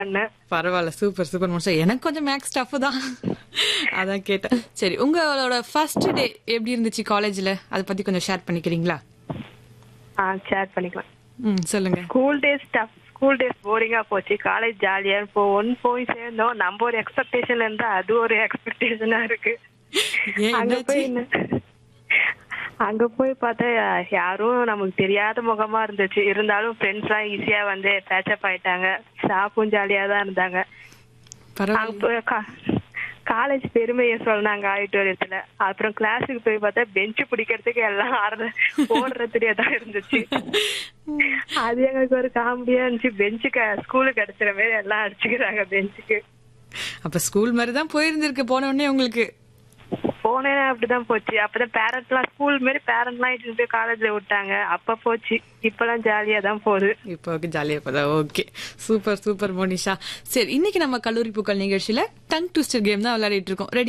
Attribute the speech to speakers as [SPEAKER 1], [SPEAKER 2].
[SPEAKER 1] பண்ணேன்
[SPEAKER 2] பரவாயில்ல super super Monisha எனக்கு கொஞ்சம் மேக்ஸ் டஃப் தான் அதான் கேட்டேன் சரி உங்களோட ஃபர்ஸ்ட் டே எப்படி இருந்துச்சு காலேஜ்ல அதை பத்தி கொஞ்சம் ஷேர் பண்ணிக்கிறீங்களா
[SPEAKER 1] ஆ ஷேர் பண்ணிக்கலாம்
[SPEAKER 2] ம் சொல்லுங்க
[SPEAKER 1] school days tough school days போரிங்கா போச்சு காலேஜ் ஜாலியா இப்போ ஒன் போய் சேர்ந்தோம் நம்ம ஒரு எக்ஸ்பெக்டேஷன்ல இருந்தா அது ஒரு எக்ஸ்பெக்டேஷனா இருக்கு
[SPEAKER 2] ஏன்
[SPEAKER 1] அங்க
[SPEAKER 2] என்னாச்சு
[SPEAKER 1] போய் என்ன- அங்க போய் பார்த்தா யாரும் நமக்கு தெரியாத முகமா இருந்துச்சு இருந்தாலும் ஃப்ரெண்ட்ஸ் எல்லாம் ஈஸியா வந்து பேச்சப் ஆயிட்டாங்க ஸ்டாஃபும் ஜாலியா தான் இருந்தாங்க
[SPEAKER 2] பரவாயில்ல
[SPEAKER 1] காலேஜ் பெருமையை சொன்னாங்க ஆடிட்டோரியத்துல அப்புறம் கிளாஸுக்கு போய் பார்த்தா பெஞ்ச் பிடிக்கிறதுக்கு எல்லாம் ஆடுற ஓடுறதுலயே தான் இருந்துச்சு அது எங்களுக்கு ஒரு காமெடியா இருந்துச்சு பெஞ்சுக்கு ஸ்கூலுக்கு அடிச்சுற மாதிரி எல்லாம் அடிச்சுக்கிறாங்க பெஞ்சுக்கு
[SPEAKER 2] அப்ப ஸ்கூல் மாதிரி தான் போயிருந்திருக்கு போன உடனே உங்களுக்கு
[SPEAKER 1] போனேன் அப்படிதான் போச்சு அப்பதான் பேரண்ட் எல்லாம் ஸ்கூல் மாதிரி பேரண்ட் எல்லாம் இட்டு போய் காலேஜ்ல விட்டாங்க அப்ப போச்சு இப்பெல்லாம் ஜாலியா தான் போகுது
[SPEAKER 2] இப்போ ஓகே ஜாலியாக போதா ஓகே சூப்பர் சூப்பர் மோனிஷா சரி இன்னைக்கு நம்ம கல்லூரி பூக்கள் நிகழ்ச்சியில டங் ட்விஸ்டர் கேம் தான் விளையாடிட்டு இருக்கோம் ரெடி